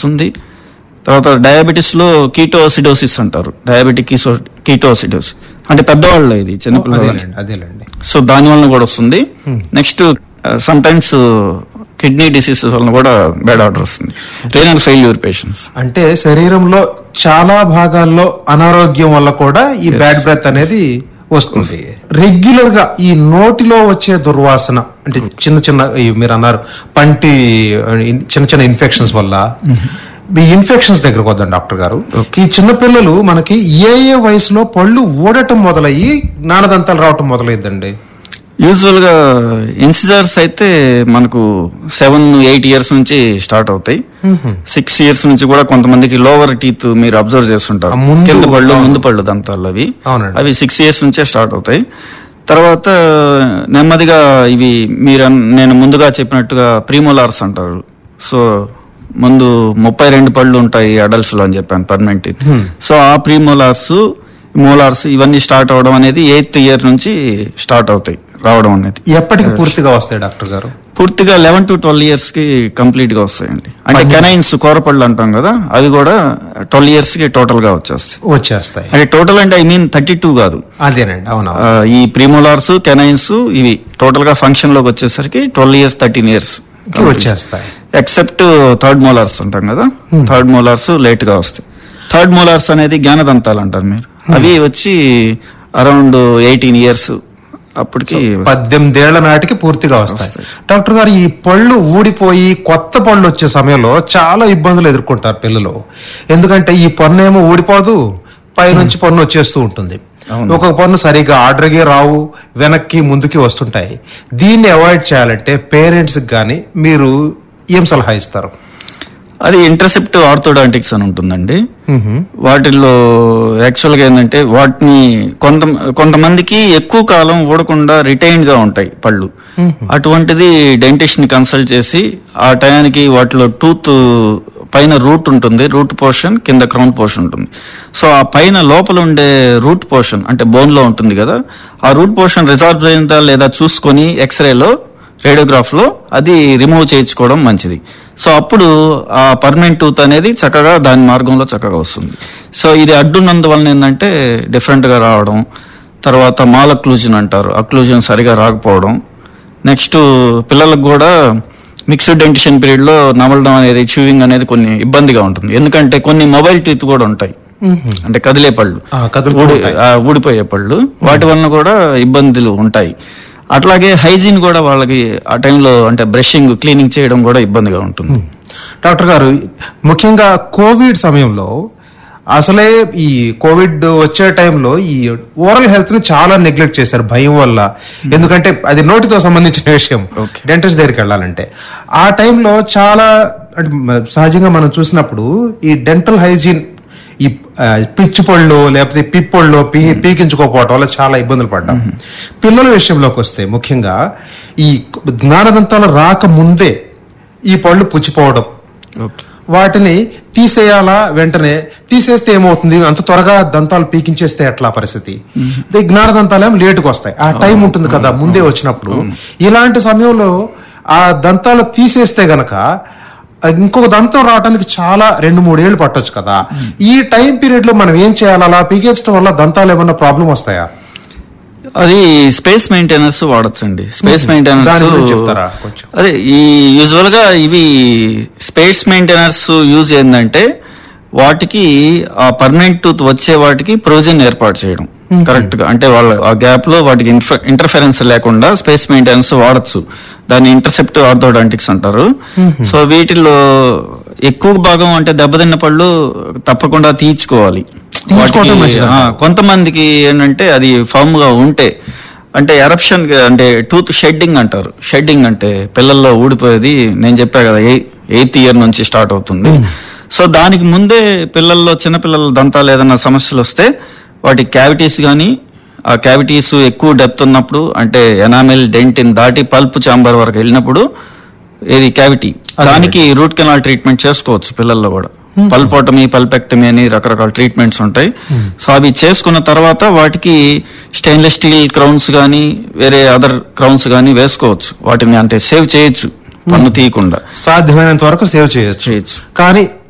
వస్తుంది తర్వాత డయాబెటీస్ లో కీటోసిడోసిస్ అంటారు డయాబెటిక్ కీటోసిడోసిస్ అంటే పెద్దవాళ్ళు ఇది చిన్నపిల్లలు అదేలేండి అదేలేండి సో దాని వలన కూడా వస్తుంది next some times kidney diseases వలన కూడా బ్యాడ్ ఆర్డర్ వస్తుంది రేనల్ ఫెయిల్యూర్ పేషెంట్స్ అంటే శరీరంలో చాలా భాగాల్లో అనారోగ్యం వల్ల కూడా ఈ బ్యాడ్ బ్రెత్ అనేది వస్తుంది రెగ్యులర్ గా ఈ నోటిలో వచ్చే దుర్వాసన అంటే చిన్న చిన్న ఈ మీరు అన్నారు పంటి ఆ, ఇన్- చిన్న చిన్న ఇన్ఫెక్షన్స్ వల్ల ఈ ఇన్ఫెక్షన్స్ దగ్గరకు వద్దాం డాక్టర్ గారు ఈ చిన్న పిల్లలు మనకి ఏ ఏ వయసులో పళ్ళు ఊడటం మొదలయ్యి జ్ఞానదంతాలు రావటం మొదలైద్దండి యూజువల్ గా ఇన్సిజర్స్ అయితే మనకు సెవెన్ ఎయిట్ ఇయర్స్ నుంచి స్టార్ట్ అవుతాయి సిక్స్ ఇయర్స్ నుంచి కూడా కొంతమందికి లోవర్ టీత్ మీరు అబ్జర్వ్ చేస్తుంటారు ఆ ముందు- కింద పళ్ళు ముందు పళ్ళు దంతాలు అవి అవునండి. అవి సిక్స్ ఇయర్స్ నుంచే స్టార్ట్ అవుతాయి తర్వాత నెమ్మదిగా ఇవి మీరు అన్- నేను ముందుగా చెప్పినట్టుగా ప్రీమోలార్స్ అంటారు సో ముందు ముప్పై రెండు పళ్ళు ఉంటాయి అడల్ట్స్ లో అని చెప్పాను పర్మనెంట్ సో ఆ ప్రీమోలార్స్ మోలార్స్ ఇవన్నీ స్టార్ట్ అవడం అనేది ఎయిత్ ఇయర్ నుంచి స్టార్ట్ అవుతాయి రావడం అనేది ఎప్పటికి పూర్తిగా వస్తాయి డాక్టర్ గారు పూర్తిగా లెవెన్ టు ట్వెల్వ్ ఇయర్స్ కి కంప్లీట్ గా వస్తాయండి అంటే కెనైన్స్ కోరపళ్ళు అంటాం కదా అవి కూడా ట్వెల్వ్ ఇయర్స్ కి టోటల్ గా వచ్చేస్తాయి వచ్చేస్తాయి అంటే టోటల్ అంటే ఐ మీన్ థర్టీ టూ కాదు అదేనండి అవునా ఆ, ఈ ప్రీమోలార్స్ కెనైన్స్ ఇవి టోటల్ గా ఫంక్షన్ లోకి వచ్చేసరికి ట్వెల్వ్ ఇయర్స్ థర్టీన్ ఇయర్స్ వచ్చేస్తాయి ఎక్సెప్ట్ థర్డ్ మోలార్స్ అంటాం కదా థర్డ్ మోలార్స్ లేట్ గా వస్తాయి థర్డ్ మోలార్స్ అనేది జ్ఞానదంతాలు అంటారు మీరు అవి వచ్చి అరౌండ్ ఎయిటీన్ ఇయర్స్ అప్పటికి పద్దెనిమిదేళ్ల నాటికి పూర్తిగా వస్తాయి డాక్టర్ గారు ఈ పళ్ళు ఊడిపోయి కొత్త పళ్ళు వచ్చే సమయంలో చాలా ఇబ్బందులు ఎదుర్కొంటారు పిల్లలు ఎందుకంటే ఈ పన్ను ఏమో ఊడిపోదు పైనుంచి పన్ను వచ్చేస్తూ ఉంటుంది ఒక్కొక్క పన్ను సరిగా ఆర్డర్గా రావు వెనక్కి ముందుకి వస్తుంటాయి దీన్ని అవాయిడ్ చేయాలంటే పేరెంట్స్ కానీ మీరు ఏం సలహా ఇస్తారు అది ఇంటర్సెప్ట్ ఆర్థోడాంటిక్స్ అని ఉంటుందండి వాటిల్లో యాక్చువల్ గా ఏంటంటే వాటిని కొంత కొంతమందికి ఎక్కువ కాలం ఊడకుండా రిటైన్డ్ గా ఉంటాయి పళ్ళు అటువంటిది డెంటిస్ట్ ని కన్సల్ట్ చేసి ఆ టయానికి వాటిలో టూత్ పైన రూట్ ఉంటుంది రూట్ పోర్షన్ కింద క్రౌన్ పోర్షన్ ఉంటుంది సో ఆ పైన లోపల ఉండే రూట్ పోర్షన్ అంటే బోన్ లో ఉంటుంది కదా ఆ రూట్ పోర్షన్ రిజాల్వ్ అయిందా లేదా చూసుకొని ఎక్స్రేలో రేడియోగ్రాఫ్ లో అది రిమూవ్ చేయించుకోవడం మంచిది సో అప్పుడు ఆ పర్మనెంట్ టూత్ అనేది చక్కగా దాని మార్గంలో చక్కగా వస్తుంది సో ఇది అడ్డున్నందువలన ఏంటంటే డిఫరెంట్ గా రావడం తర్వాత మాల్ అక్లూజన్ అంటారు అక్లూజన్ సరిగా రాకపోవడం నెక్స్ట్ పిల్లలకు కూడా మిక్స్డ్ డెంటిషన్ పీరియడ్ లో నమలడం అనేది చూవింగ్ అనేది కొన్ని ఇబ్బందిగా ఉంటుంది ఎందుకంటే కొన్ని మొబైల్ టీత్ కూడా ఉంటాయి అంటే కదిలే పళ్ళు ఆ, కదులుతూ ఊడి- ఉంటాయి. ఆ, ఊడిపోయే పళ్ళు వాటి వలన కూడా ఇబ్బందులు ఉంటాయి అట్లాగే హైజీన్ కూడా వాళ్ళకి ఆ టైంలో అంటే బ్రషింగ్ క్లీనింగ్ చేయడం కూడా ఇబ్బందిగా ఉంటుంది డాక్టర్ గారు ముఖ్యంగా కోవిడ్ సమయంలో అసలే ఈ కోవిడ్ వచ్చే టైంలో ఈ ఓరల్ హెల్త్ ని చాలా నెగ్లెక్ట్ చేశారు భయం వల్ల ఎందుకంటే అది నోటితో సంబంధించిన విషయం డెంటిస్ట్ దగ్గరికి వెళ్ళాలంటే ఆ టైంలో చాలా అంటే మ- సహజంగా మనం చూసినప్పుడు ఈ డెంటల్ హైజీన్ ఈ ఆ, పిచ్చి పళ్ళు లేకపోతే పిప్పొళ్ళు పీ పీకించుకోకపోవటం వల్ల చాలా ఇబ్బందులు పడ్డాం పిల్లల విషయంలోకి వస్తే ముఖ్యంగా ఈ జ్ఞానదంతాలు రాకముందే ఈ పళ్ళు పుచ్చిపోవడం వాటిని తీసేయాలా వెంటనే తీసేస్తే ఏమవుతుంది అంత త్వరగా దంతాలు పీకించేస్తే ఎట్లా పరిస్థితి ఈ జ్ఞానదంతాలు ఏమో లేటుగా వస్తాయి ఆ టైం ఉంటుంది కదా ముందే వచ్చినప్పుడు ఇలాంటి సమయంలో ఆ దంతాలు తీసేస్తే గనక ఇంకొక దంతం రావడానికి చాలా రెండు మూడేళ్లు పట్టొచ్చు కదా ఈ టైం పీరియడ్ లో మనం ఏం చేయాలి అలా పీకేయడం వల్ల దంతాలు ఏమన్నా ప్రాబ్లం వస్తాయా అది స్పేస్ మెయింటెనెన్స్ వాడచ్చండి స్పేస్ దాని గురించి మెయింటెనెన్స్ చెప్తారా కొంచెం అదే ఈ యూజువల్ గా ఇవి స్పేస్ మెయింటెనెన్స్ యూజ్ ఏంటంటే వాటికి ఆ పర్మనెంట్ టూత్ వచ్చే వాటికి ప్రొవిజన్ ఏర్పాటు చేయడం కరెక్ట్ గా అంటే వాళ్ళ ఆ గ్యాప్ లో వాటికి ఇంటర్ఫరెన్స్ లేకుండా స్పేస్ మెయింటెనెన్స్ వాడచ్చు దాన్ని ఇంటర్సెప్ట్ ఆర్థోడాంటిక్స్ అంటారు సో వీటిల్లో ఎక్కువ భాగం అంటే దెబ్బతిన్న పళ్ళు తప్పకుండా తీయించుకోవాలి తీయించుకోవటం వాటికి, మంచిదంటారు. ఆ, కొంతమందికి ఏంటంటే అది ఫామ్ గా ఉంటే అంటే ఎరప్షన్ అంటే టూత్ షెడ్డింగ్ అంటారు షెడ్డింగ్ అంటే పిల్లల్లో ఊడిపోయేది నేను చెప్పా కదా ఎయిత్ ఇయర్ నుంచి స్టార్ట్ అవుతుంది సో దానికి ముందే పిల్లల్లో చిన్నపిల్లల దంతాలు ఏదైనా సమస్యలు వస్తే వాటి క్యావిటీస్ కానీ ఆ క్యావిటీస్ ఎక్కువ డెప్త్ ఉన్నప్పుడు అంటే ఎనామిల్ డెంటిన్ దాటి పల్ప్ చాంబర్ వరకు వెళ్ళినప్పుడు ఏది క్యావిటీ దానికి రూట్ కెనాల్ ట్రీట్మెంట్ చేసుకోవచ్చు పిల్లల్లో కూడా పల్పోటమీ పల్పెక్టమీ అని రకరకాల ట్రీట్మెంట్స్ ఉంటాయి సో అవి చేసుకున్న తర్వాత వాటికి స్టెయిన్లెస్ స్టీల్ క్రౌన్స్ కానీ వేరే అదర్ క్రౌన్స్ కానీ వేసుకోవచ్చు వాటిని అంటే సేవ్ చేయొచ్చు పన్ను తీయకుండా సాధ్యమైనంత వరకు సేవ్ చేయొచ్చు చేయొచ్చు కానీ